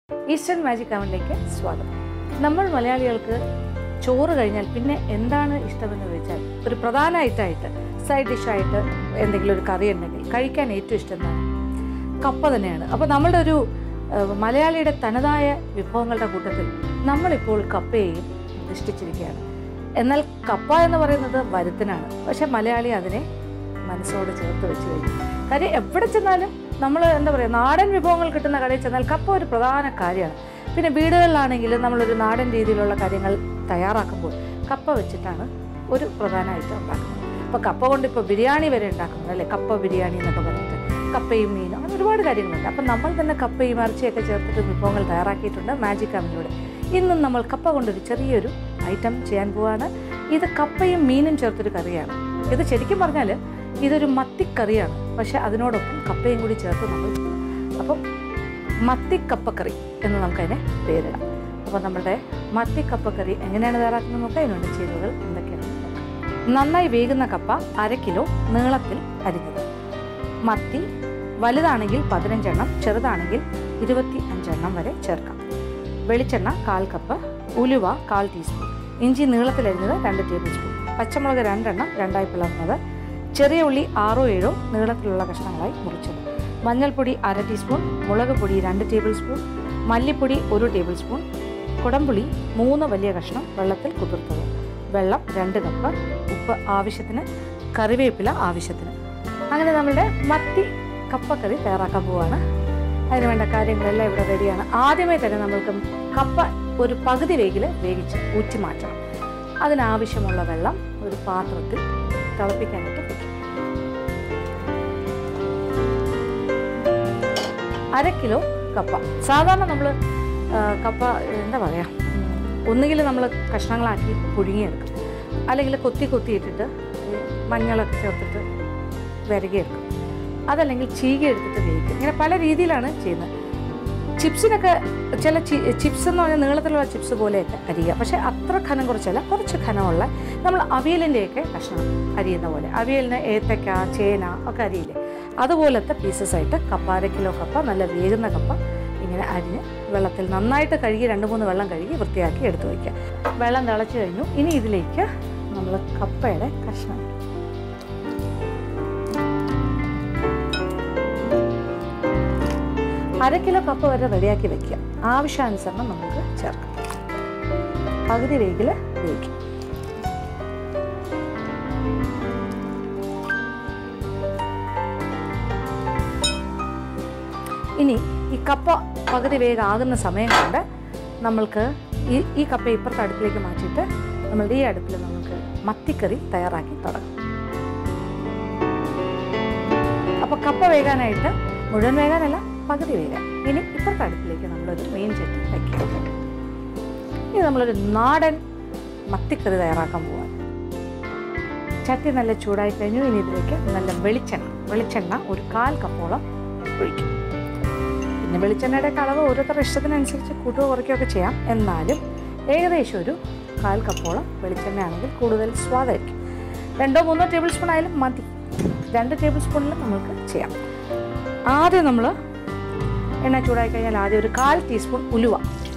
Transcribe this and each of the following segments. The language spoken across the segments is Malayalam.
ഈസ്റ്റേൺ മാജിക് അവനിലേക്ക് സ്വാഗതം നമ്മൾ മലയാളികൾക്ക് ചോറ് കഴിഞ്ഞാൽ പിന്നെ എന്താണ് ഇഷ്ടമെന്ന് ചോദിച്ചാൽ ഒരു പ്രധാന ഐറ്റമായിട്ട് സൈഡ് ഡിഷായിട്ട് എന്തെങ്കിലും ഒരു കറി ഉണ്ടെങ്കിൽ കഴിക്കാൻ ഏറ്റവും ഇഷ്ടം എന്താണ് കപ്പ തന്നെയാണ് അപ്പോൾ നമ്മളുടെ ഒരു ഏഹ്, മലയാളിയുടെ തനതായ വിഭവങ്ങളുടെ കൂട്ടത്തിൽ നമ്മളിപ്പോൾ കപ്പയെയും പ്രതിഷ്ഠിച്ചിരിക്കുകയാണ് എന്നാൽ കപ്പ എന്ന് പറയുന്നത് വരുത്തനാണ് പക്ഷെ മലയാളി അതിനെ മനസ്സോട് ചേർത്ത് വെച്ച് കഴിഞ്ഞു കാര്യം എവിടെ ചെന്നാലും നമ്മൾ എന്താ പറയുക നാടൻ വിഭവങ്ങൾ കിട്ടുന്ന കടയിൽ ചെന്നാൽ കപ്പ ഒരു പ്രധാന കാര്യമാണ് പിന്നെ വീടുകളിലാണെങ്കിലും നമ്മളൊരു നാടൻ രീതിയിലുള്ള കാര്യങ്ങൾ തയ്യാറാക്കുമ്പോൾ കപ്പ വെച്ചിട്ടാണ് ഒരു പ്രധാന ഐറ്റം ഉണ്ടാക്കുന്നത് അപ്പോൾ കപ്പ കൊണ്ട് ഇപ്പോൾ ബിരിയാണി വരെ ഉണ്ടാക്കുന്നത് അല്ലേ കപ്പ ബിരിയാണി എന്നൊക്കെ പറഞ്ഞിട്ട് കപ്പയും മീനും അങ്ങനെ ഒരുപാട് കാര്യങ്ങളുണ്ട് അപ്പം നമ്മൾ തന്നെ കപ്പയും ഇറച്ചിയൊക്കെ ചേർത്തിട്ട് വിഭവങ്ങൾ തയ്യാറാക്കിയിട്ടുണ്ട് മാജിക് അമ്മിലൂടെ ഇന്നും നമ്മൾ കപ്പ കൊണ്ടൊരു ചെറിയൊരു ഐറ്റം ചെയ്യാൻ പോവാണ് ഇത് കപ്പയും മീനും ചേർത്തൊരു കറിയാണ് ഇത് ശരിക്കും പറഞ്ഞാൽ ഇതൊരു മത്തിക്കറിയാണ് പക്ഷെ അതിനോടൊപ്പം കപ്പയും കൂടി ചേർത്ത് നമ്മൾ അപ്പം മത്തിക്കപ്പക്കറി എന്ന് നമുക്കതിനെ പേരിടാം അപ്പോൾ നമ്മുടെ മത്തിക്കപ്പക്കറി എങ്ങനെയാണ് തയ്യാറാക്കുന്നത് നോക്കാം അതിനുണ്ട് ചേരുവകൾ എന്തൊക്കെയാണ് നോക്കാം നന്നായി വേകുന്ന കപ്പ അര കിലോ നീളത്തിൽ അരിഞ്ഞത് മത്തി വലുതാണെങ്കിൽ പതിനഞ്ചെണ്ണം ചെറുതാണെങ്കിൽ ഇരുപത്തി അഞ്ചെണ്ണം വരെ ചേർക്കാം വെളിച്ചെണ്ണ കാൽ കപ്പ് ഉലുവ കാൽ ടീസ്പൂൺ ഇഞ്ചി നീളത്തിലരിഞ്ഞത് രണ്ട് ടേബിൾ സ്പൂൺ പച്ചമുളക് രണ്ടെണ്ണം രണ്ടായി പിളർന്നത് ചെറിയ ഉള്ളി ആറോ ഏഴോ നീളത്തിലുള്ള കഷ്ണങ്ങളായി മുറിച്ചത് മഞ്ഞൾപ്പൊടി അര ടീസ്പൂൺ മുളക് പൊടി രണ്ട് ടേബിൾ സ്പൂൺ മല്ലിപ്പൊടി ഒരു ടേബിൾ സ്പൂൺ കുടംപുളി മൂന്ന് വലിയ കഷ്ണം വെള്ളത്തിൽ കുതിർത്തത് വെള്ളം രണ്ട് കപ്പ് ഉപ്പ് ആവശ്യത്തിന് കറിവേപ്പില ആവശ്യത്തിന് അങ്ങനെ നമ്മുടെ മത്തി കപ്പക്കറി തയ്യാറാക്കാൻ പോവാണ് അതിന് വേണ്ട കാര്യങ്ങളെല്ലാം ഇവിടെ റെഡിയാണ് ആദ്യമേ തന്നെ നമ്മൾക്ക് കപ്പ ഒരു പകുതി വേഗിൽ വേവിച്ച് ഊറ്റി മാറ്റണം അതിനാവശ്യമുള്ള വെള്ളം ഒരു പാത്രത്തിൽ തിളപ്പിക്കാനായിട്ട് വയ്ക്കും അര കിലോ കപ്പ സാധാരണ നമ്മൾ കപ്പ എന്താ പറയുക ഒന്നുകിൽ നമ്മൾ കഷ്ണങ്ങളാക്കി പുഴുങ്ങിയെടുക്കും അല്ലെങ്കിൽ കൊത്തി കൊത്തി ഇട്ടിട്ട് ഈ മഞ്ഞളൊക്കെ ചേർത്തിട്ട് വിരകിയെടുക്കും അതല്ലെങ്കിൽ ചീകി എടുത്തിട്ട് വേവിക്കും ഇങ്ങനെ പല രീതിയിലാണ് ചെയ്യുന്നത് ചിപ്സിനൊക്കെ ചില ചി ചിപ്സ് എന്ന് പറഞ്ഞാൽ നീളത്തിലുള്ള ചിപ്സ് പോലെയൊക്കെ അരിയുക പക്ഷേ അത്ര ഖനം കുറച്ചല്ല കുറച്ച് ഖനമുള്ള നമ്മൾ അവിയലിൻ്റെയൊക്കെ കഷ്ണം അരിയുന്ന പോലെ അവിയലിന് ഏത്തക്ക ചേന ഒക്കെ അരിയില്ലേ അതുപോലത്തെ പീസസ് ആയിട്ട് കപ്പ അര കിലോ കപ്പ നല്ല വേകുന്ന കപ്പ ഇങ്ങനെ അരിഞ്ഞ് വെള്ളത്തിൽ നന്നായിട്ട് കഴുകി രണ്ട് മൂന്ന് വെള്ളം കഴുകി വൃത്തിയാക്കി എടുത്തു വയ്ക്കുക വെള്ളം തിളച്ച് കഴിഞ്ഞു ഇനി ഇതിലേക്ക് നമ്മൾ കപ്പയുടെ കഷ്ണം അര കിലോ കപ്പ വരെ റെഡിയാക്കി വെക്കുക ആവശ്യാനുസരണം നമുക്ക് ചേർക്കാം പകുതി വേഗിൽ വേവിക്കും ഇനി ഈ കപ്പ പകുതി വേഗം ആകുന്ന സമയം കൊണ്ട് നമ്മൾക്ക് ഈ ഈ കപ്പ ഇപ്പുറത്തെ അടുപ്പിലേക്ക് മാറ്റിയിട്ട് നമ്മളുടെ ഈ അടുപ്പിൽ നമുക്ക് മത്തിക്കറി തയ്യാറാക്കി തുടങ്ങാം അപ്പോൾ കപ്പ വേകാനായിട്ട് മുഴുവൻ വേകാനല്ല പകുതി വേകാൻ ഇനി ഇപ്പുറത്തെ അടുപ്പിലേക്ക് നമ്മളൊരു മെയിൻ ചട്ടി വയ്ക്കുക ഇനി നമ്മളൊരു നാടൻ മത്തിക്കറി തയ്യാറാക്കാൻ പോവാൻ ചട്ടി നല്ല ചൂടായി കഴിഞ്ഞു ഇനി ഇതിലേക്ക് നല്ല വെളിച്ചെണ്ണ വെളിച്ചെണ്ണ ഒരു കാൽ കപ്പോളം ഒഴിക്കും പിന്നെ വെളിച്ചെണ്ണയുടെ അളവ് ഓരോരുത്തരുടെ ഇഷ്ടത്തിനനുസരിച്ച് കൂട്ടുകയോ കുറയ്ക്കുകയൊക്കെ ചെയ്യാം എന്നാലും ഏകദേശം ഒരു കാൽ കപ്പോളം വെളിച്ചെണ്ണ ആണെങ്കിൽ കൂടുതൽ സ്വാദായിരിക്കും രണ്ടോ മൂന്നോ ടേബിൾ സ്പൂൺ ആയാലും മതി രണ്ട് ടേബിൾ സ്പൂണിൽ നമുക്ക് ചെയ്യാം ആദ്യം നമ്മൾ എണ്ണ ചൂടായി കഴിഞ്ഞാൽ ആദ്യം ഒരു കാൽ ടീസ്പൂൺ ഉലുവ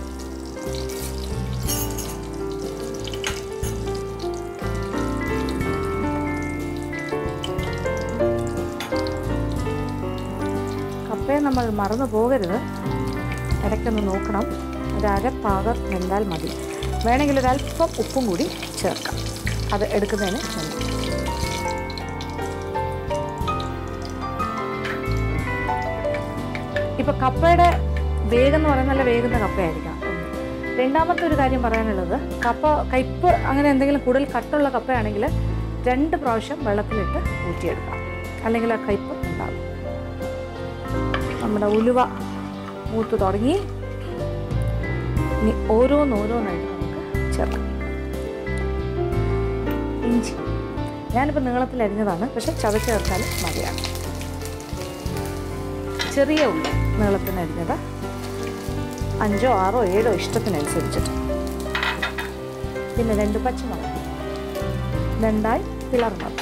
കപ്പയെ നമ്മൾ മറന്നു പോകരുത് ഇടയ്ക്കൊന്ന് നോക്കണം ഒരു അര പാകം വെന്താൽ മതി വേണമെങ്കിൽ ഒരല്പം ഉപ്പും കൂടി ചേർക്കാം അത് എടുക്കുന്നതിന് മുമ്പ് ഇപ്പൊ കപ്പയുടെ വേഗം എന്ന് പറയുന്നത് നല്ല വേഗുന്ന കപ്പയായിരിക്കണം ഒന്ന്. രണ്ടാമത്തെ ഒരു കാര്യം പറയാനുള്ളത് കപ്പ കയ്പ്പ് അങ്ങനെ എന്തെങ്കിലും കൂടുതൽ കട്ടുള്ള കപ്പയാണെങ്കിൽ രണ്ട് പ്രാവശ്യം വെള്ളത്തിലിട്ട് ഊറ്റിയെടുക്കാം അല്ലെങ്കിൽ ആ കയ്പ്പ് ഉണ്ടാകും നമ്മുടെ ഉലുവ മൂത്ത് തുടങ്ങി ഇനി ഓരോന്നോരോന്നായിട്ട് നമുക്ക് ചേർക്കാം ഇഞ്ചി ഞാനിപ്പോൾ നീളത്തിൽ അരിഞ്ഞതാണ് പക്ഷെ ചതച്ച് ചേർത്താലും മതിയാണ് ചെറിയ ഉള്ളി നീളത്തിന് അരിഞ്ഞത് അഞ്ചോ ആറോ ഏഴോ ഇഷ്ടത്തിനനുസരിച്ചിട്ട് പിന്നെ രണ്ട് പച്ചമുളക് രണ്ടായി പിളർന്നത്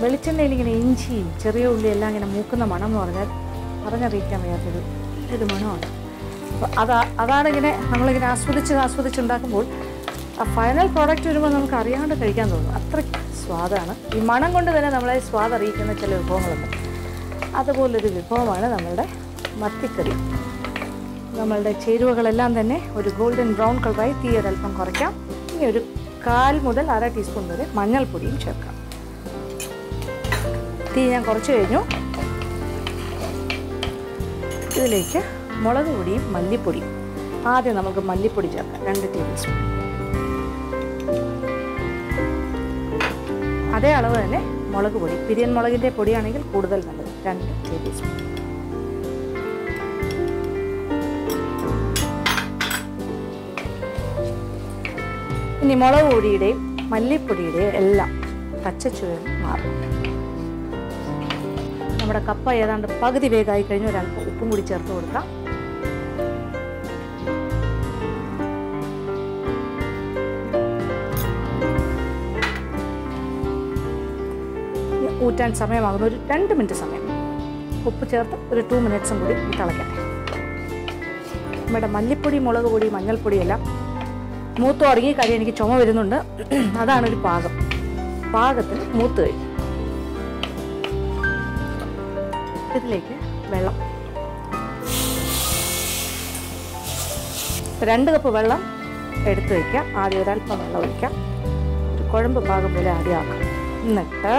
വെളിച്ചെണ്ണയിൽ ഇങ്ങനെ ഇഞ്ചിയും ചെറിയ ഉള്ളി എല്ലാം ഇങ്ങനെ മൂക്കുന്ന മണം എന്ന് പറഞ്ഞാൽ പറഞ്ഞറിയിക്കാൻ വയ്യാത്തൊരു ഒരു മണമാണ് അപ്പോൾ അതാ അതാണ് ഇങ്ങനെ നമ്മളിങ്ങനെ ആസ്വദിച്ച് ആസ്വദിച്ച് ഉണ്ടാക്കുമ്പോൾ ആ ഫൈനൽ പ്രോഡക്റ്റ് വരുമ്പോൾ നമുക്ക് അറിയാണ്ട് കഴിക്കാൻ തോന്നും അത്രയ്ക്ക് സ്വാദാണ് ഈ മണം കൊണ്ട് തന്നെ നമ്മളെ സ്വാദ് അറിയിക്കുന്ന ചില വിഭവങ്ങളുണ്ട് അതുപോലൊരു വിഭവമാണ് നമ്മളുടെ മത്തിക്കറി നമ്മളുടെ ചേരുവകളെല്ലാം തന്നെ ഒരു ഗോൾഡൻ ബ്രൗൺ കളറായി തീ ഒരല്പം കുറയ്ക്കാം ഇനി ഒരു കാൽ മുതൽ അര ടീസ്പൂൺ വരെ മഞ്ഞൾപ്പൊടിയും ചേർക്കാം തീ ഞാൻ കുറച്ച് കഴിഞ്ഞു ഇതിലേക്ക് മുളക് പൊടിയും മല്ലിപ്പൊടിയും ആദ്യം നമുക്ക് മല്ലിപ്പൊടി ചേർക്കാം രണ്ട് ടേബിൾ സ്പൂൺ അതേ അളവ് തന്നെ മുളക് പൊടി പിരിയൻ മുളകിൻ്റെ പൊടിയാണെങ്കിൽ കൂടുതൽ നല്ലത് രണ്ട് ടേബിൾ സ്പൂൺ ഇനി മുളക് പൊടിയുടെയും മല്ലിപ്പൊടിയുടെയും എല്ലാം പച്ചച്ചുവ മാറും നമ്മുടെ കപ്പ ഏതാണ്ട് പകുതി വേഗമായി കഴിഞ്ഞ് ഒരല്പം ഉപ്പും കൂടി ചേർത്ത് കൊടുക്കാം ഇനി ഊറ്റാൻ സമയമാകുന്ന ഒരു രണ്ട് മിനിറ്റ് സമയം ഉപ്പ് ചേർത്ത് ഒരു ടു മിനിറ്റ്സും കൂടി തിളക്കട്ടെ നമ്മുടെ മല്ലിപ്പൊടി മുളക് പൊടി മഞ്ഞൾപ്പൊടി എല്ലാം മൂത്ത് തുടങ്ങി കാര്യം എനിക്ക് ചുമ വരുന്നുണ്ട് അതാണ് ഒരു പാകം പാകത്തിന് മൂത്ത് കഴിഞ്ഞു ഇതിലേക്ക് വെള്ളം രണ്ട് കപ്പ് വെള്ളം എടുത്ത് വയ്ക്കാം ആദ്യം ഒരല്പം വെള്ളം ഒഴിക്കാം ഒരു കുഴമ്പ് പാകം പോലെ ആദ്യം ആക്കാം എന്നിട്ട്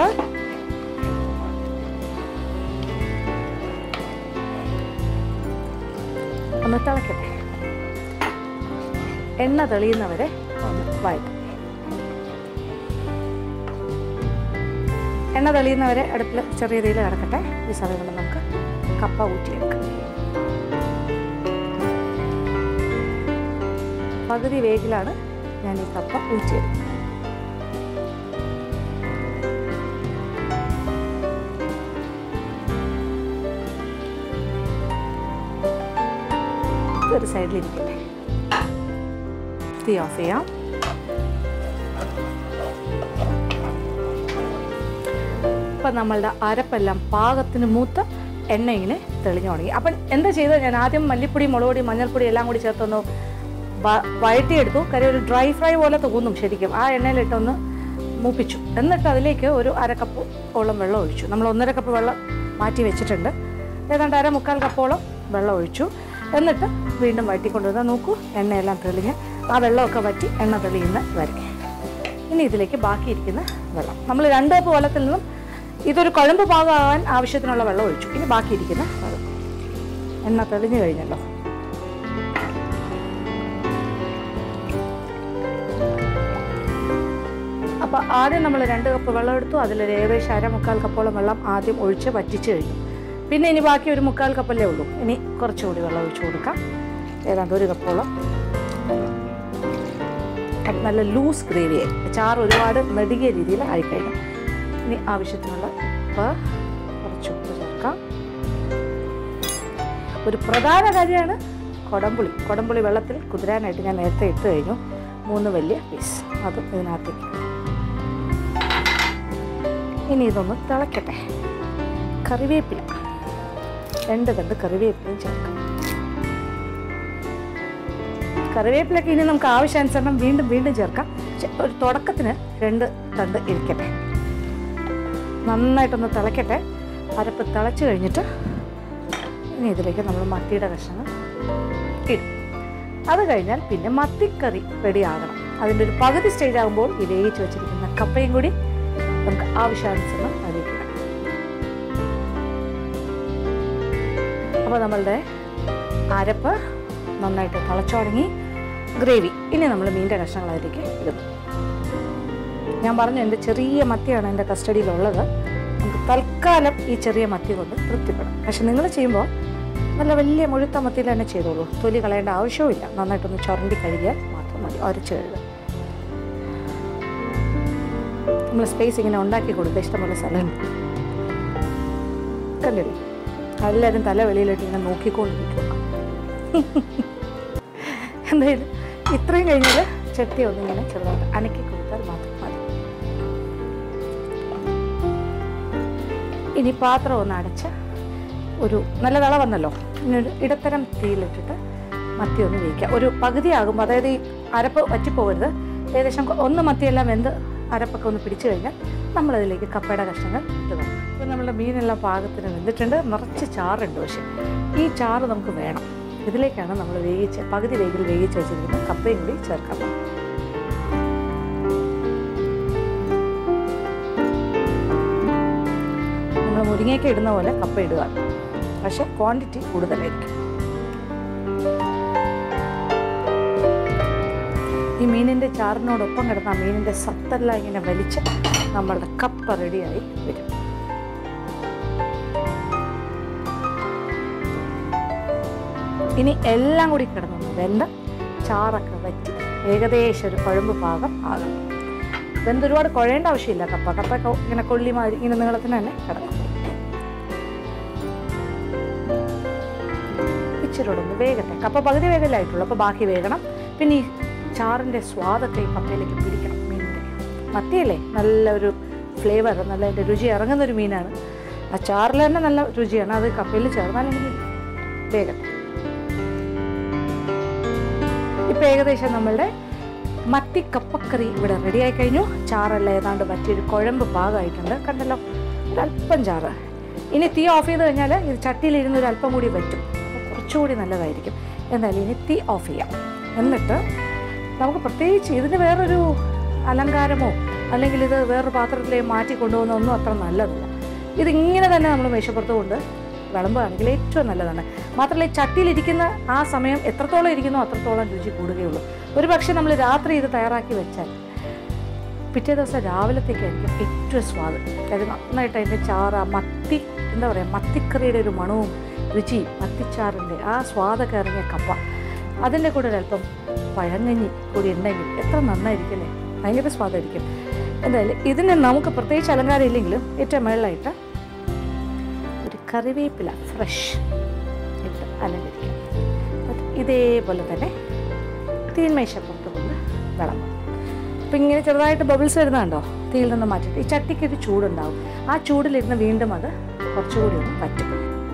ഒന്ന് തിളക്കട്ടെ എണ്ണ തെളിയുന്നവരെ ഒന്ന് വഴറ്റും എണ്ണ തെളിയുന്നവരെ അടുപ്പിൽ ചെറിയ രീതിയിൽ കിടക്കട്ടെ ഈ സമയം കൊണ്ട് നമുക്ക് കപ്പ ഊറ്റിയെടുക്കാം പകുതി വേഗിലാണ് ഞാൻ ഈ കപ്പ ഊറ്റിയെടുക്കുന്നത് ഒരു സൈഡിലിരിക്കട്ടെ തീ ഓഫ് ചെയ്യാം ഇപ്പം നമ്മളുടെ അരപ്പെല്ലാം പാകത്തിന് മൂത്ത് എണ്ണ ഇങ്ങനെ തെളിഞ്ഞു തുടങ്ങി അപ്പം എന്താ ചെയ്തത് ഞാൻ ആദ്യം മല്ലിപ്പൊടി മുളക് പൊടി മഞ്ഞൾപ്പൊടി എല്ലാം കൂടി ചേർത്തൊന്ന് വ- വഴറ്റിയെടുത്തു കാര്യം ഒരു ഡ്രൈ ഫ്രൈ പോലെ തോന്നും ശരിക്കും ആ എണ്ണയിലിട്ടൊന്ന് മൂപ്പിച്ചു എന്നിട്ട് അതിലേക്ക് ഒരു അര കപ്പ് ഓളം വെള്ളം ഒഴിച്ചു നമ്മൾ ഒന്നര കപ്പ് വെള്ളം മാറ്റി വെച്ചിട്ടുണ്ട് ഏതാണ്ട് അര മുക്കാൽ കപ്പോളം വെള്ളം ഒഴിച്ചു എന്നിട്ട് വീണ്ടും വഴറ്റിക്കൊണ്ടുവന്നാൽ നോക്കൂ എണ്ണയെല്ലാം തെളിഞ്ഞ് ആ വെള്ളമൊക്കെ വറ്റി എണ്ണ തെളിയുന്ന വരെ ഇനി ഇതിലേക്ക് ബാക്കിയിരിക്കുന്ന വെള്ളം നമ്മൾ രണ്ട് കപ്പ് വെള്ളത്തിൽ നിന്നും ഇതൊരു കുഴമ്പ് പാകമാകാൻ ആവശ്യത്തിനുള്ള വെള്ളം ഒഴിച്ചു ഇനി ബാക്കിയിരിക്കുന്ന വെള്ളം എണ്ണ തെളിഞ്ഞു കഴിഞ്ഞല്ലോ അപ്പോൾ ആദ്യം നമ്മൾ രണ്ട് കപ്പ് വെള്ളം എടുത്തു അതിലൊരു ഏകദേശം അര മുക്കാൽ കപ്പോളം വെള്ളം ആദ്യം ഒഴിച്ച് വറ്റിച്ച് കഴിഞ്ഞു പിന്നെ ഇനി ബാക്കി ഒരു മുക്കാൽ കപ്പല്ലേ ഉള്ളൂ ഇനി കുറച്ചുകൂടി വെള്ളം ഒഴിച്ചു കൊടുക്കാം ഏതാണ്ട് ഒരു കപ്പോളം അത് നല്ല ലൂസ് ഗ്രേവിയായി ചാറ് ഒരുപാട് നെടുകിയ രീതിയിൽ ആയിക്കഴിഞ്ഞു ഇനി ആവശ്യത്തിനുള്ള ഉപ്പ് കുറച്ച് ഉപ്പ് ചേർക്കാം ഒരു പ്രധാന കാര്യമാണ് കൊടംപുളി കൊടംപുളി വെള്ളത്തിൽ കുതിരാനായിട്ട് ഞാൻ നേരത്തെ ഇട്ട് കഴിഞ്ഞു മൂന്ന് വലിയ പീസ് അതും ഇതിനകത്തേക്ക് ഇനി ഇതൊന്ന് തിളക്കട്ടെ കറിവേപ്പില രണ്ട് തണ്ട് കറിവേപ്പിലയും ചേർക്കാം കറിവേപ്പിലൊക്കെ ഇനി നമുക്ക് ആവശ്യാനുസരണം വീണ്ടും വീണ്ടും ചേർക്കാം പക്ഷെ ഒരു തുടക്കത്തിന് രണ്ട് തണ്ട് ഇരിക്കട്ടെ നന്നായിട്ടൊന്ന് തിളക്കട്ടെ അരപ്പ് തിളച്ച് കഴിഞ്ഞിട്ട് ഇനി ഇതിലേക്ക് നമ്മൾ മത്തിയുടെ കഷ്ണങ്ങൾ ഇടും അത് കഴിഞ്ഞാൽ പിന്നെ മത്തിക്കറി റെഡി ആകണം അതിൻ്റെ ഒരു പകുതി സ്റ്റേജ് ആകുമ്പോൾ ഈ വേവിച്ച് വെച്ചിരിക്കുന്ന കപ്പയും കൂടി നമുക്ക് ആവശ്യാനുസരണം അതിലേക്ക് ഇടാം അപ്പോൾ നമ്മളുടെ അരപ്പ് നന്നായിട്ട് തിളച്ചു തുടങ്ങി ഗ്രേവി ഇനി നമ്മൾ മീൻ്റെ കഷ്ണങ്ങൾ അതിലേക്ക് ഇടും ഞാൻ പറഞ്ഞു എൻ്റെ ചെറിയ മത്തിയാണ് എൻ്റെ കസ്റ്റഡിയിലുള്ളത് നമുക്ക് തൽക്കാലം ഈ ചെറിയ മത്തി കൊണ്ട് തൃപ്തിപ്പെടാം പക്ഷെ നിങ്ങൾ ചെയ്യുമ്പോൾ നല്ല വലിയ മുഴുത്ത മത്തിയിൽ തന്നെ ചെയ്തോളൂ തൊലി കളയേണ്ട ആവശ്യവുമില്ല നന്നായിട്ടൊന്ന് ചുരണ്ടി കഴുകിയാൽ മാത്രം മതി അരച്ച് കഴുകുക നമ്മൾ സ്പേസ് ഇങ്ങനെ ഉണ്ടാക്കി കൊടുത്ത ഇഷ്ടംപോലെ സ്ഥലമുണ്ട് കണ്ടില്ലേ എല്ലാവരും തല വെളിയിലിട്ട് ഇങ്ങനെ നോക്കിക്കൊണ്ടിരിക്കുക എന്തായാലും ഇത്രയും കഴിഞ്ഞാൽ ചട്ടി ഒന്നിങ്ങനെ ചെറുതായിട്ട് അനക്കി കൊടുത്താൽ മാത്രം മതി ഇനി പാത്രം ഒന്ന് അടച്ച് ഒരു നല്ല തള വന്നല്ലോ ഇനി ഒരു ഇടത്തരം തീയിലിട്ടിട്ട് മത്തി ഒന്ന് വേവിക്കുക ഒരു പകുതി ആകുമ്പോൾ അതായത് ഈ അരപ്പ് വറ്റിപ്പോകരുത് ഏകദേശം കൊ- ഒന്ന് മത്തിയെല്ലാം വെന്ത് അരപ്പൊക്കെ ഒന്ന് പിടിച്ചു കഴിഞ്ഞാൽ നമ്മളതിലേക്ക് കപ്പയുടെ കഷ്ണങ്ങൾ ഇടുക ഇപ്പോൾ നമ്മുടെ മീനെല്ലാം പാകത്തിന് വെന്തിട്ടുണ്ട് നിറച്ച് ചാറുണ്ട് പക്ഷേ ഈ ചാറ് നമുക്ക് വേണം ഇതിലേക്കാണ് നമ്മൾ വേവിച്ച് പകുതി വേഗിൽ വേവിച്ച് വെച്ചിരിക്കുന്ന കപ്പയും കൂടി ചേർക്കാൻ പോകുന്നത് നമ്മൾ മുരിങ്ങയ്ക്ക് ഇടുന്ന പോലെ കപ്പ ഇടുക പക്ഷെ ക്വാണ്ടിറ്റി കൂടുതലായിരിക്കും ഈ മീനിൻ്റെ ചാറിനോടൊപ്പം കിടന്ന ആ മീനിൻ്റെ സത്തെല്ലാം ഇങ്ങനെ വലിച്ച് നമ്മളുടെ കപ്പ റെഡിയായി വരും ഇനി എല്ലാം കൂടി കിടന്നു വെന്ത ചാറൊക്കെ വറ്റി ഏകദേശം ഒരു കുഴമ്പ് പാകം ആകണം വെന്ത് ഒരുപാട് കുഴയേണ്ട ആവശ്യമില്ല കപ്പ കപ്പ കൊ- ഇങ്ങനെ കൊള്ളി മാതിരി ഇങ്ങനെ നീളത്തിന് തന്നെ കിടക്കും ഇച്ചിരി കൂടെ ഒന്ന് വേഗട്ടെ കപ്പ പകുതി വേഗലായിട്ടുള്ളൂ അപ്പോൾ ബാക്കി വേഗണം പിന്നെ ഈ ചാറിൻ്റെ സ്വാദൊക്കെ ഈ കപ്പയിലേക്ക് പിടിക്കണം മീനിൻ്റെ മത്തിയല്ലേ നല്ലൊരു ഫ്ലേവർ നല്ല അതിൻ്റെ രുചി ഇറങ്ങുന്ന ഒരു മീനാണ് ആ ചാറിൽ തന്നെ നല്ല രുചിയാണ് അത് കപ്പയിൽ ചേർന്നാലെങ്കിൽ വേഗട്ടെ ഇപ്പം ഏകദേശം നമ്മളുടെ മത്തി കപ്പക്കറി ഇവിടെ റെഡിയായി കഴിഞ്ഞു ചാറെല്ലാം ഏതാണ്ട് പറ്റിയൊരു കുഴമ്പ് പാകമായിട്ടുണ്ട് കണ്ടല്ലോ ഒരല്പം ചാറ് ഇനി തീ ഓഫ് ചെയ്ത് കഴിഞ്ഞാൽ ഇത് ചട്ടിയിലിരുന്ന് ഒരു അല്പം കൂടി പറ്റും അപ്പോൾ കുറച്ചുകൂടി നല്ലതായിരിക്കും എന്തായാലും ഇനി തീ ഓഫ് ചെയ്യാം എന്നിട്ട് നമുക്ക് പ്രത്യേകിച്ച് ഇതിന് വേറൊരു അലങ്കാരമോ അല്ലെങ്കിൽ ഇത് വേറൊരു പാത്രത്തിലേക്ക് മാറ്റി കൊണ്ടുപോകുന്ന ഒന്നും അത്ര നല്ലതല്ല ഇതിങ്ങനെ തന്നെ നമ്മൾ മേശപ്പുറത്ത് കൊണ്ട് വിളമ്പുകയാണെങ്കിൽ ഏറ്റവും നല്ലതാണ് മാത്രമല്ല ഈ ചട്ടിയിലിരിക്കുന്ന ആ സമയം എത്രത്തോളം ഇരിക്കുന്നോ അത്രത്തോളം രുചി കൂടുകയുള്ളൂ ഒരു പക്ഷേ നമ്മൾ രാത്രി ഇത് തയ്യാറാക്കി വെച്ചാൽ പിറ്റേ ദിവസം രാവിലത്തേക്കായിരിക്കും ഏറ്റവും സ്വാദ് കാര്യം നന്നായിട്ട് അതിൻ്റെ ചാറ് ആ മത്തി എന്താ പറയുക മത്തിക്കറിയുടെ ഒരു മണവും രുചിയും മത്തിച്ചാറിൻ്റെ ആ സ്വാദൊക്കെ ഇറങ്ങിയ കപ്പ അതിൻ്റെ കൂടെ ഒരല്പം പഴങ്ങഞ്ഞി കൂടി ഉണ്ടെങ്കിൽ എത്ര നന്നായിരിക്കും അല്ലേ ഭയങ്കര സ്വാദായിരിക്കും എന്തായാലും ഇതിന് നമുക്ക് പ്രത്യേകിച്ച് അലങ്കാരം ഇല്ലെങ്കിലും ഏറ്റവും മുകളിലായിട്ട് ഒരു കറിവേപ്പില ഫ്രഷ് ഇട്ട് അലങ്കരിക്കാം എന്നിട്ട് ഇതേപോലെ തന്നെ തീന്മേശപ്പുറത്ത് കൊണ്ട് വിളമ്പും അപ്പം ഇങ്ങനെ ചെറുതായിട്ട് ബബിൾസ് വരുന്നുണ്ടോ തീയിൽ നിന്ന് മാറ്റിയിട്ട് ഈ ചട്ടിക്ക് ഒരു ചൂടുണ്ടാവും ആ ചൂടിലിരുന്ന് വീണ്ടും അത് കുറച്ചുകൂടി ഒന്ന് പറ്റും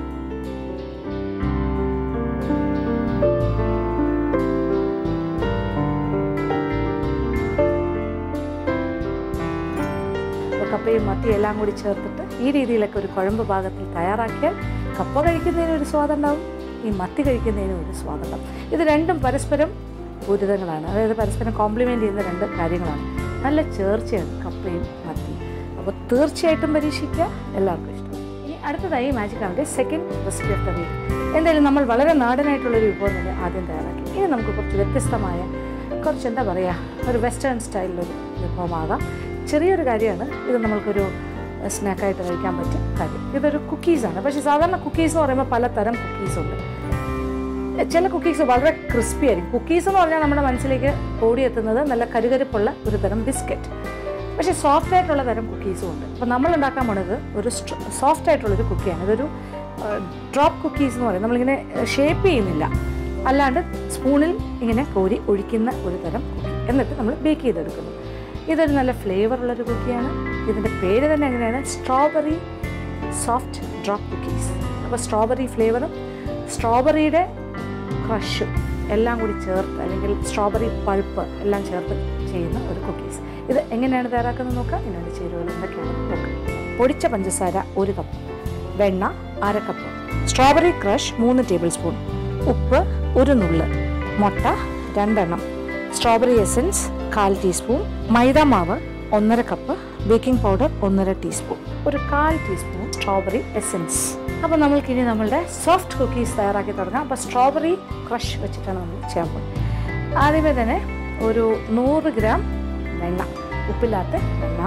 അപ്പോൾ കപ്പയും മത്തിയും എല്ലാം കൂടി ചേർത്തിട്ട് ഈ രീതിയിലൊക്കെ ഒരു കുഴമ്പ് പാകത്തിൽ തയ്യാറാക്കിയാൽ കപ്പ കഴിക്കുന്നതിന് ഒരു സ്വാദുണ്ടാവും ഈ മത്തി കഴിക്കുന്നതിനും ഒരു സ്വാദുണ്ടാവും ഇത് രണ്ടും പരസ്പരം പൂരിതങ്ങളാണ് അതായത് പരസ്പരം കോംപ്ലിമെൻ്റ് ചെയ്യുന്ന രണ്ട് കാര്യങ്ങളാണ് നല്ല ചേർച്ചയാണ് കപ്പയും മത്തിയും അപ്പോൾ തീർച്ചയായിട്ടും പരീക്ഷിക്കുക എല്ലാവർക്കും ഇഷ്ടം ഇനി അടുത്തതായി മാജിക് ആവിൻ്റെ second recipe of the week എന്തായാലും നമ്മൾ വളരെ നാടനായിട്ടുള്ളൊരു വിഭവം തന്നെ ആദ്യം തയ്യാറാക്കി ഇനി നമുക്ക് കുറച്ച് വ്യത്യസ്തമായ കുറച്ച് എന്താ പറയുക ഒരു വെസ്റ്റേൺ സ്റ്റൈലിലൊരു വിഭവമാകാം ചെറിയൊരു കാര്യമാണ് ഇത് നമ്മൾക്കൊരു സ്നാക്കായിട്ട് കഴിക്കാൻ പറ്റും കാര്യം ഇതൊരു കുക്കീസാണ് പക്ഷേ സാധാരണ കുക്കീസ് എന്ന് പറയുമ്പോൾ പലതരം കുക്കീസ് ഉണ്ട് ചില കുക്കീസ് വളരെ ക്രിസ്പി ആയിരിക്കും കുക്കീസ് എന്ന് പറഞ്ഞാൽ നമ്മുടെ മനസ്സിലേക്ക് ഓടിയെത്തുന്നത് നല്ല കരുകരുപ്പുള്ള ഒരു തരം ബിസ്ക്കറ്റ് പക്ഷേ സോഫ്റ്റ് ആയിട്ടുള്ള തരം കുക്കീസും ഉണ്ട് അപ്പോൾ നമ്മൾ ഉണ്ടാക്കാൻ പോണത് ഒരു സോഫ്റ്റ് ആയിട്ടുള്ളൊരു കുക്കിയാണ് ഇതൊരു ഡ്രോപ്പ് കുക്കീസ് എന്ന് പറയും നമ്മളിങ്ങനെ ഷേപ്പ് ചെയ്യുന്നില്ല അല്ലാണ്ട് സ്പൂണിൽ ഇങ്ങനെ കോരി ഒഴിക്കുന്ന ഒരു തരം കുക്കി എന്നിട്ട് നമ്മൾ ബേക്ക് ചെയ്തെടുക്കുന്നു ഇതൊരു നല്ല ഫ്ലേവറുള്ളൊരു കുക്കിയാണ് ഇതിൻ്റെ പേര് തന്നെ എങ്ങനെയാണ് സ്ട്രോബെറി സോഫ്റ്റ് ഡ്രോപ്പ് കുക്കീസ് അപ്പോൾ സ്ട്രോബെറി ഫ്ലേവറും സ്ട്രോബെറിയുടെ ക്രഷും എല്ലാം കൂടി ചേർത്ത് അല്ലെങ്കിൽ സ്ട്രോബെറി പൾപ്പ് എല്ലാം ചേർത്ത് ചെയ്യുന്ന ഒരു കുക്കീസ് ഇത് എങ്ങനെയാണ് തയ്യാറാക്കുന്നത് നോക്കാം ഇതിനോട് ചേരുവകൾ എന്തൊക്കെയാണ് നോക്കാം പൊടിച്ച പഞ്ചസാര ഒരു കപ്പ് വെണ്ണ അര കപ്പ് സ്ട്രോബെറി ക്രഷ് മൂന്ന് ടേബിൾ സ്പൂൺ ഉപ്പ് ഒരു നുള്ള് മുട്ട രണ്ടെണ്ണം സ്ട്രോബെറി എസൻസ് കാൽ ടീസ്പൂൺ മൈദ മാവ് ഒന്നര കപ്പ് ബേക്കിംഗ് പൗഡർ ഒന്നര ടീസ്പൂൺ ഒരു കാൽ ടീസ്പൂൺ സ്ട്രോബെറി എസൻസ് അപ്പോൾ നമ്മൾക്കിനി നമ്മളുടെ സോഫ്റ്റ് കുക്കീസ് തയ്യാറാക്കി തുടങ്ങാം അപ്പോൾ സ്ട്രോബെറി ക്രഷ് വെച്ചിട്ടാണ് നമ്മൾ ചെയ്യാൻ പോകുന്നത് ആദ്യമേ തന്നെ ഒരു നൂറ് ഗ്രാം വെണ്ണ ഉപ്പില്ലാത്ത വെണ്ണ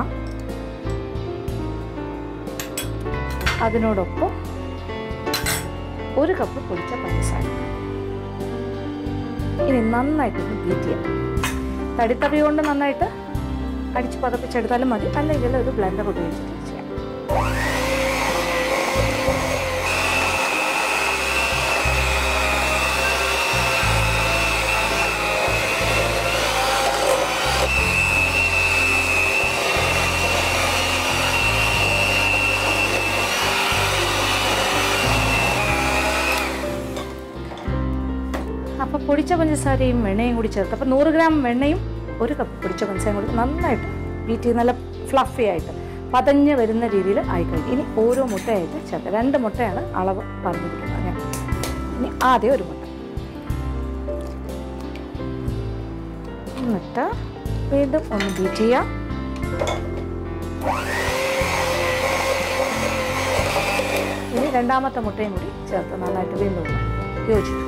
അതിനോടൊപ്പം ഒരു കപ്പ് പൊടിച്ച പഞ്ചസാര ഇനി നന്നായിട്ടൊന്ന് ബീറ്റ് ചെയ്യാം തടിത്തവി കൊണ്ട് നന്നായിട്ട് അടിച്ച് പതപ്പിച്ചെടുത്താലും മതി അല്ലെങ്കിൽ ഒരു ബ്ലെൻഡർ ഉപയോഗിച്ചിട്ട് ചെയ്യാം പൊടിച്ച പഞ്ചസാരയും വെണ്ണയും കൂടി ചേർത്ത് അപ്പോൾ നൂറ് ഗ്രാം വെണ്ണയും ഒരു കപ്പ് പൊടിച്ച പഞ്ചസാരയും കൂടി നന്നായിട്ട് ബീറ്റ് ചെയ്ത് നല്ല ഫ്ലഫി ആയിട്ട് പതഞ്ഞ് വരുന്ന രീതിയിൽ ആയിക്കഴിഞ്ഞു ഇനി ഓരോ മുട്ടയായിട്ട് ചേർത്ത് രണ്ട് മുട്ടയാണ് അളവ് പറഞ്ഞിരിക്കുന്നത് ഞാൻ ഇനി ആദ്യം ഒരു മുട്ട എന്നിട്ട് വീണ്ടും ഒന്ന് ബീറ്റ് ചെയ്യാം ഇനി രണ്ടാമത്തെ മുട്ടയും കൂടി ചേർത്ത് നന്നായിട്ട് വീണ്ടും ഒന്ന് യോജിപ്പിക്കും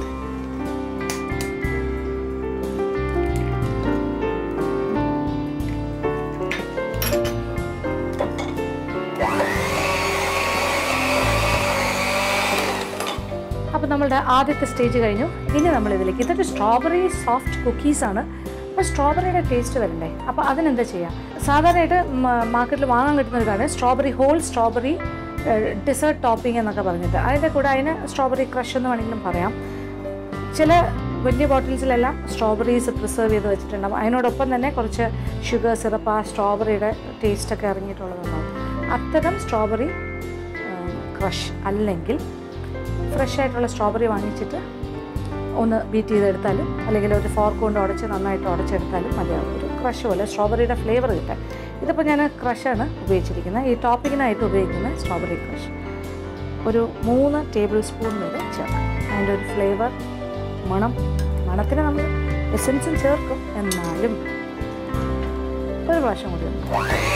അപ്പോൾ നമ്മളുടെ ആദ്യത്തെ സ്റ്റേജ് കഴിഞ്ഞു ഇനി നമ്മൾ ഇതിലേക്ക് ഇതൊരു സ്ട്രോബെറി സോഫ്റ്റ് കുക്കീസാണ് അപ്പോൾ സ്ട്രോബെറിയുടെ ടേസ്റ്റ് വരണ്ടേ അപ്പോൾ അതിനെന്താ ചെയ്യുക സാധാരണയായിട്ട് മാർക്കറ്റിൽ വാങ്ങാൻ കിട്ടുന്ന ഒരു കാര്യം strawberry whole strawberry dessert topping എന്നൊക്കെ പറഞ്ഞിട്ട് അതിൻ്റെ കൂടെ അതിന് സ്ട്രോബെറി ക്രഷ് എന്ന് വേണമെങ്കിലും പറയാം ചില വലിയ ബോട്ടിൽസിലെല്ലാം സ്ട്രോബെറീസ് പ്രിസർവ് ചെയ്ത് വെച്ചിട്ടുണ്ടാവും അതിനോടൊപ്പം തന്നെ കുറച്ച് ഷുഗർ സിറപ്പ് ആ സ്ട്രോബെറിയുടെ ടേസ്റ്റൊക്കെ ഇറങ്ങിയിട്ടുള്ളതുണ്ടാവും അത്തരം സ്ട്രോബെറി ക്രഷ് അല്ലെങ്കിൽ ഫ്രഷ് ആയിട്ടുള്ള സ്ട്രോബെറി വാങ്ങിച്ചിട്ട് ഒന്ന് ബീറ്റ് ചെയ്തെടുത്താലും അല്ലെങ്കിൽ ഒരു ഫോർക്ക് കൊണ്ട് ഉടച്ച് നന്നായിട്ട് ഉടച്ചെടുത്താലും മതിയാവും ഒരു ക്രഷ് പോലെ സ്ട്രോബെറിയുടെ ഫ്ലേവർ കിട്ടാൻ ഇതിപ്പോൾ ഞാൻ ക്രഷാണ് ഉപയോഗിച്ചിരിക്കുന്നത് ഈ ടോപ്പിങ്ങിനായിട്ട് ഉപയോഗിക്കുന്ന സ്ട്രോബെറി ക്രഷ് ഒരു മൂന്ന് ടേബിൾ സ്പൂൺ വരെ ചേർക്കാം അതിൻ്റെ ഒരു ഫ്ലേവർ മണം മണത്തിന് നമ്മൾ എസൻസും ചേർക്കും എന്നാലും ഒരു പ്രാവശ്യം കൂടി ഒന്ന്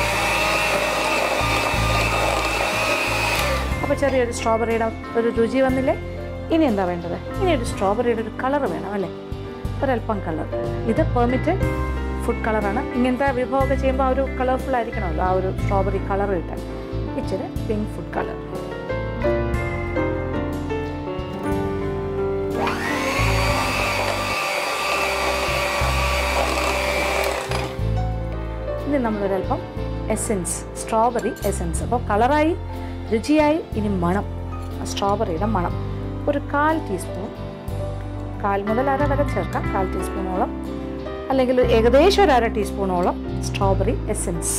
അപ്പോൾ ചെറിയൊരു സ്ട്രോബെറിയുടെ ഒരു രുചി വന്നില്ലേ ഇനി എന്താ വേണ്ടത് ഇനി ഒരു സ്ട്രോബെറിയുടെ ഒരു കളർ വേണം അല്ലേ ഒരല്പം കളർ ഇത് പെർമിറ്റഡ് ഫുഡ് കളറാണ് ഇങ്ങനത്തെ വിഭവമൊക്കെ ചെയ്യുമ്പോൾ ആ ഒരു കളർഫുൾ ആയിരിക്കണമല്ലോ ആ ഒരു സ്ട്രോബെറി കളർ കിട്ടാൻ ഇച്ചിരി പിങ്ക് ഫുഡ് കളർ ഇനി നമ്മളൊരല്പം എസെൻസ് സ്ട്രോബെറി എസെൻസ് അപ്പോൾ കളറായി രുചിയായി ഇനി മണം സ്ട്രോബെറിയുടെ മണം ഒരു കാൽ ടീസ്പൂൺ കാൽ മുതൽ അര വരെ ചേർക്കാം കാൽ ടീസ്പൂണോളം അല്ലെങ്കിൽ ഏകദേശം ഒരു അര ടീസ്പൂണോളം സ്ട്രോബെറി എസെൻസ്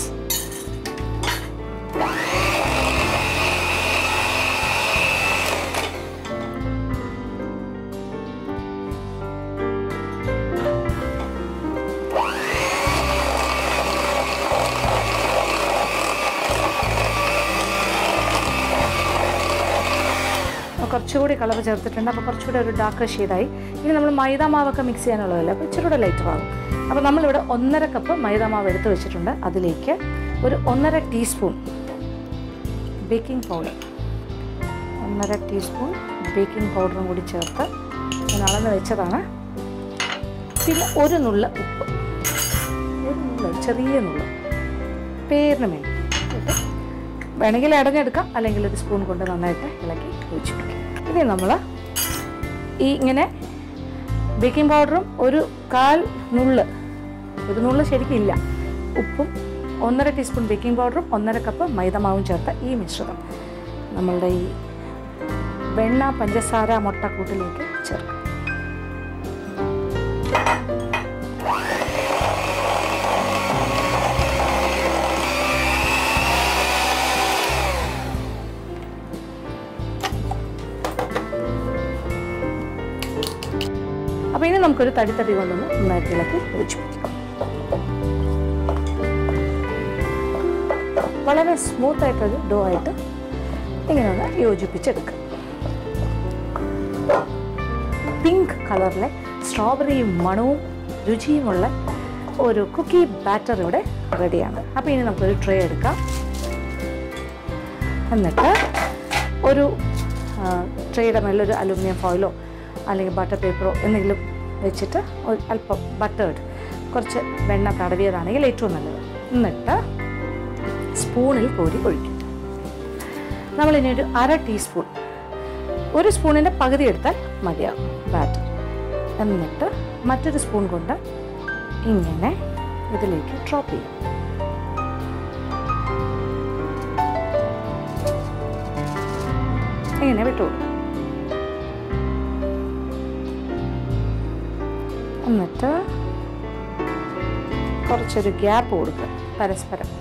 കുറച്ചുകൂടി കളർ ചേർത്തിട്ടുണ്ട് അപ്പോൾ കുറച്ചുകൂടി ഒരു ഡാർക്ക് ഷെയ്ഡായി ഇനി നമ്മൾ മൈദ മാവൊക്കെ മിക്സ് ചെയ്യാനുള്ളതല്ലേ അപ്പോൾ ഇച്ചിരി കൂടെ ലൈറ്റർ ആകും അപ്പോൾ നമ്മളിവിടെ ഒന്നര കപ്പ് മൈദ മാവ് എടുത്ത് വെച്ചിട്ടുണ്ട് അതിലേക്ക് ഒരു ഒന്നര ടീസ്പൂൺ ബേക്കിംഗ് പൗഡർ ഒന്നര ടീസ്പൂൺ ബേക്കിംഗ് പൗഡറും കൂടി ചേർത്ത് ഞാൻ അളന്ന് വെച്ചതാണ് പിന്നെ ഒരു നുള്ള ഉപ്പ് ഒരു നുള്ള ചെറിയ നുള്ള പേരിന് വേണ്ടി ഇട്ട് വേണമെങ്കിൽ അടഞ്ഞെടുക്കാം അല്ലെങ്കിൽ ഒരു സ്പൂൺ കൊണ്ട് നന്നായിട്ട് ഇളക്കി യോജിപ്പിക്കാം ഇനി നമ്മൾ ഈ ഇങ്ങനെ ബേക്കിംഗ് പൗഡറും ഒരു കാൽ നുള്ള് ഒരു നുള്ള് ശരിക്കും ഇല്ല ഉപ്പും ഒന്നര ടീസ്പൂൺ ബേക്കിംഗ് പൗഡറും ഒന്നര കപ്പ് മൈദമാവും ചേർത്ത ഈ മിശ്രിതം നമ്മളുടെ ഈ വെണ്ണ പഞ്ചസാര മുട്ടക്കൂട്ടിലേക്ക് ചേർക്കാം അപ്പോൾ ഇനി നമുക്കൊരു തടിത്തടി കൊണ്ടൊന്ന് നന്നായിട്ട് ഇളക്കി യോജിപ്പിക്കാം വളരെ സ്മൂത്ത് ആയിട്ടൊരു ഡോ ആയിട്ട് ഇങ്ങനെ ഒന്ന് യോജിപ്പിച്ചെടുക്കുക പിങ്ക് കളറിലെ സ്ട്രോബെറിയും മണവും രുചിയുമുള്ള ഒരു കുക്കി ബാറ്റർ ഇവിടെ റെഡിയാണ് അപ്പോൾ ഇനി നമുക്കൊരു ട്രേ എടുക്കാം എന്നിട്ട് ഒരു ട്രേയുടെ മേളിൽ ഒരു അലുമിനിയം ഫോയിലോ അല്ലെങ്കിൽ ബട്ടർ പേപ്പറോ എന്തെങ്കിലും വെച്ചിട്ട് ഒരു അല്പം ബട്ടേർഡ് കുറച്ച് വെണ്ണ തടവിയതാണെങ്കിൽ ഏറ്റവും നല്ലത് എന്നിട്ട് സ്പൂണിൽ കോരി ഒഴിക്കും നമ്മളിനി ഒരു അര ടീസ്പൂൺ ഒരു സ്പൂണിൻ്റെ പകുതി എടുത്താൽ മതിയാകും ബാറ്റർ എന്നിട്ട് മറ്റൊരു സ്പൂൺ കൊണ്ട് ഇങ്ങനെ ഇതിലേക്ക് ഡ്രോപ്പ് ചെയ്യും ഇങ്ങനെ വിട്ടുകൊടുക്കും എന്നിട്ട് കുറച്ചൊരു ഗ്യാപ്പ് കൊടുക്കുക പരസ്പരം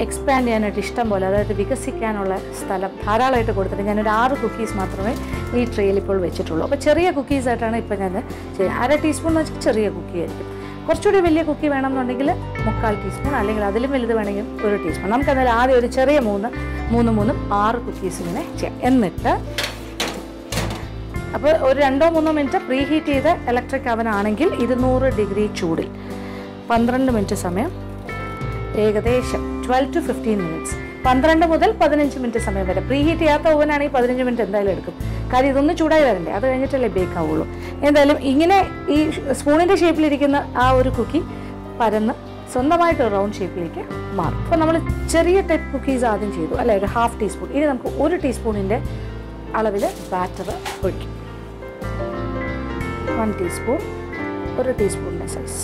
എക്സ്പാൻഡ് ചെയ്യാനായിട്ട് ഇഷ്ടം പോലെ അതായത് വികസിക്കാനുള്ള സ്ഥലം ധാരാളമായിട്ട് കൊടുത്തിട്ട് ഞാനൊരു ആറ് കുക്കീസ് മാത്രമേ ഈ ട്രെയിൽ ഇപ്പോൾ വെച്ചിട്ടുള്ളൂ അപ്പോൾ ചെറിയ കുക്കീസ് ആയിട്ടാണ് ഇപ്പോൾ ഞാൻ ചെയ്യുന്നത് അര ടീസ്പൂൺ എന്ന് വെച്ചാൽ ചെറിയ കുക്കി ആയിരിക്കും കുറച്ചുകൂടി വലിയ കുക്കി വേണമെന്നുണ്ടെങ്കിൽ മുക്കാൽ ടീസ്പൂൺ അല്ലെങ്കിൽ അതിലും വലുത് വേണമെങ്കിൽ ഒരു ടീസ്പൂൺ നമുക്ക് എന്തായാലും ആദ്യം ഒരു ചെറിയ മൂന്ന് മൂന്ന് മൂന്നും ആറ് കുക്കീസ് ഇങ്ങനെ ചെയ്യാം എന്നിട്ട് അപ്പോൾ ഒരു രണ്ടോ മൂന്നോ മിനിറ്റ് പ്രീ ഹീറ്റ് ചെയ്ത ഇലക്ട്രിക് അവൻ ആണെങ്കിൽ ഇരുന്നൂറ് ഡിഗ്രി ചൂടിൽ പന്ത്രണ്ട് മിനിറ്റ് സമയം ഏകദേശം ട്വൽവ് ടു ഫിഫ്റ്റീൻ മിനിറ്റ്സ് പന്ത്രണ്ട് മുതൽ പതിനഞ്ച് മിനിറ്റ് സമയം വരെ പ്രീ ഹീറ്റ് ചെയ്യാത്ത ഓവനാണെങ്കിൽ പതിനഞ്ച് മിനിറ്റ് എന്തായാലും എടുക്കും കാര്യം ഇതൊന്ന് ചൂടായി വരണ്ടേ അത് കഴിഞ്ഞിട്ടല്ലേ ബേക്ക് ആവുള്ളൂ എന്തായാലും ഇങ്ങനെ ഈ സ്പൂണിൻ്റെ ഷേപ്പിലിരിക്കുന്ന ആ ഒരു കുക്കി പരന്ന് സ്വന്തമായിട്ട് റൗണ്ട് ഷേപ്പിലേക്ക് മാറും അപ്പോൾ നമ്മൾ ചെറിയ ടൈപ്പ് കുക്കീസ് ആദ്യം ചെയ്തു അല്ലെ ഒരു ഹാഫ് ടീസ്പൂൺ ഇനി നമുക്ക് ഒരു ടീസ്പൂണിൻ്റെ അളവിൽ ബാറ്റർ ഒഴിക്കും വൺ ടീസ്പൂൺ ഒരു ടീസ്പൂണിൻ്റെ സൈസ്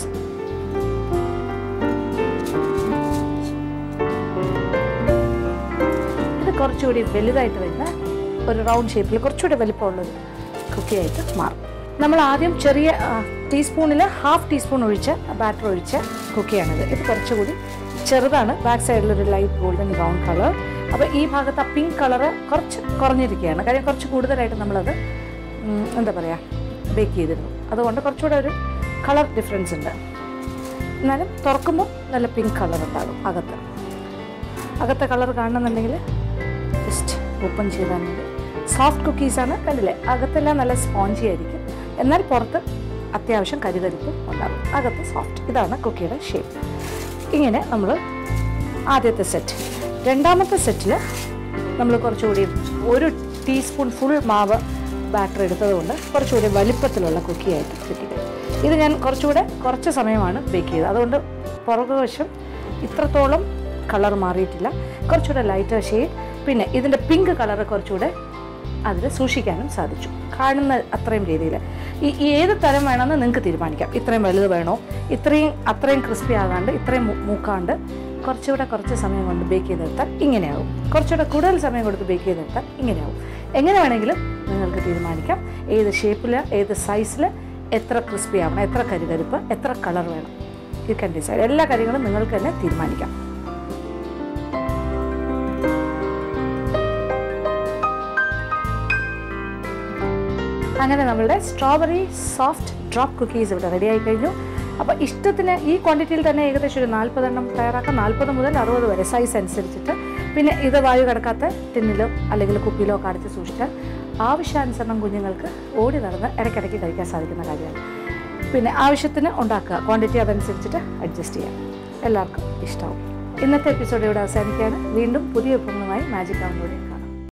ഇത് കുറച്ചുകൂടി വലുതായിട്ട് വരുന്ന ഒരു റൗണ്ട് ഷേപ്പിൽ കുറച്ചുകൂടി വലിപ്പമുള്ളൊരു കുക്കിയായിട്ട് മാറും നമ്മൾ ആദ്യം ചെറിയ ടീസ്പൂണിൽ ഹാഫ് ടീസ്പൂൺ ഒഴിച്ച ബാറ്റർ ഒഴിച്ച കുക്കിയാണിത് ഇത് കുറച്ചുകൂടി ചെറുതാണ് ബാക്ക് സൈഡിലൊരു ലൈറ്റ് ഗോൾഡൻ ബ്രൗൺ കളർ അപ്പോൾ ഈ ഭാഗത്ത് ആ പിങ്ക് കളറ് കുറച്ച് കുറഞ്ഞിരിക്കുകയാണ് കാര്യം കുറച്ച് കൂടുതലായിട്ട് നമ്മളത് ഉം, എന്താ പറയുക ബേക്ക് ചെയ്തിരുന്നു അതുകൊണ്ട് കുറച്ചുകൂടെ ഒരു കളർ ഡിഫറൻസ് ഉണ്ട് എന്നാലും തുറക്കുമ്പോൾ നല്ല പിങ്ക് കളർ ഉണ്ടാകും അകത്ത് അകത്തെ കളർ കാണണമെന്നുണ്ടെങ്കിൽ ജസ്റ്റ് ഓപ്പൺ ചെയ്താൽ മതി സോഫ്റ്റ് കുക്കീസാണ് കണ്ടില്ലേ അകത്തെല്ലാം നല്ല സ്പോഞ്ചി ആയിരിക്കും എന്നാൽ പുറത്ത് അത്യാവശ്യം കരുകരുപ്പും ഉണ്ടാകും അകത്ത് സോഫ്റ്റ് ഇതാണ് കുക്കിയുടെ ഷേപ്പ് ഇങ്ങനെ നമ്മൾ ആദ്യത്തെ സെറ്റ് രണ്ടാമത്തെ സെറ്റിൽ നമ്മൾ കുറച്ചുകൂടി ഒരു ടീസ്പൂൺ ഫുൾ മാവ് ബാറ്റർ എടുത്തതുകൊണ്ട് കുറച്ചുകൂടി വലിപ്പത്തിലുള്ള കുക്കിയായിട്ട് കിട്ടിയത് ഇത് ഞാൻ കുറച്ചുകൂടെ കുറച്ച് സമയമാണ് ബേക്ക് ചെയ്തത് അതുകൊണ്ട് പുറകുവശം ഇത്രത്തോളം കളർ മാറിയിട്ടില്ല കുറച്ചുകൂടെ ലൈറ്റർ ഷെയ്ഡ് പിന്നെ ഇതിൻ്റെ പിങ്ക് കളർ കുറച്ചുകൂടെ അതിൽ സൂക്ഷിക്കാനും സാധിച്ചു കാണുന്ന അത്രയും രീതിയിൽ ഈ ഈ ഏത് തരം വേണമെന്ന് നിങ്ങൾക്ക് തീരുമാനിക്കാം ഇത്രയും വലുത് വേണോ ഇത്രയും അത്രയും ക്രിസ്പി ആകാണ്ട് ഇത്രയും മൂ- മൂക്കാണ്ട് കുറച്ചുകൂടെ കുറച്ച് സമയം കൊണ്ട് ബേക്ക് ചെയ്തെടുത്താൽ ഇങ്ങനെയാവും കുറച്ചുകൂടെ കൂടുതൽ സമയം കൊടുത്ത് ബേക്ക് ചെയ്തെടുത്താൽ ഇങ്ങനെയാവും എങ്ങനെ വേണമെങ്കിലും നിങ്ങൾക്ക് തീരുമാനിക്കാം ഏത് ഷേപ്പിൽ ഏത് സൈസിൽ എത്ര ക്രിസ്പി ആവണം എത്ര കരുകരുപ്പ് എത്ര കളർ വേണം യു ക്യാൻ ഡിസൈഡ് എല്ലാ കാര്യങ്ങളും നിങ്ങൾക്ക് തന്നെ തീരുമാനിക്കാം അങ്ങനെ നമ്മളുടെ സ്ട്രോബെറി സോഫ്റ്റ് ഡ്രോപ്പ് കുക്കീസ് ഇവിടെ റെഡി ആയി കഴിഞ്ഞു അപ്പോൾ ഇഷ്ടത്തിന് ഈ ക്വാണ്ടിറ്റിയിൽ തന്നെ ഏകദേശം ഒരു നാൽപ്പതെണ്ണം തയ്യാറാക്കാം നാൽപ്പത് മുതൽ അറുപത് വരെ സൈസ് അനുസരിച്ചിട്ട് പിന്നെ ഇത് വായു കടക്കാത്ത ടിന്നിലോ അല്ലെങ്കിൽ കുപ്പിയിലോ ഒക്കെ അടച്ച് സൂക്ഷിച്ചാൽ ആവശ്യാനുസരണം കുഞ്ഞുങ്ങൾക്ക് ഓടി നടന്ന് ഇടയ്ക്കിടയ്ക്ക് കഴിക്കാൻ സാധിക്കുന്ന കാര്യമാണ് പിന്നെ ആവശ്യത്തിന് ഉണ്ടാക്കുക ക്വാണ്ടിറ്റി അതനുസരിച്ചിട്ട് അഡ്ജസ്റ്റ് ചെയ്യാം എല്ലാവർക്കും ഇഷ്ടമാവും ഇന്നത്തെ എപ്പിസോഡ് ഇവിടെ അവസാനിക്കുകയാണ് വീണ്ടും പുതിയ വിഭവങ്ങളുമായി മാജിക് ആവുന്നതോടെ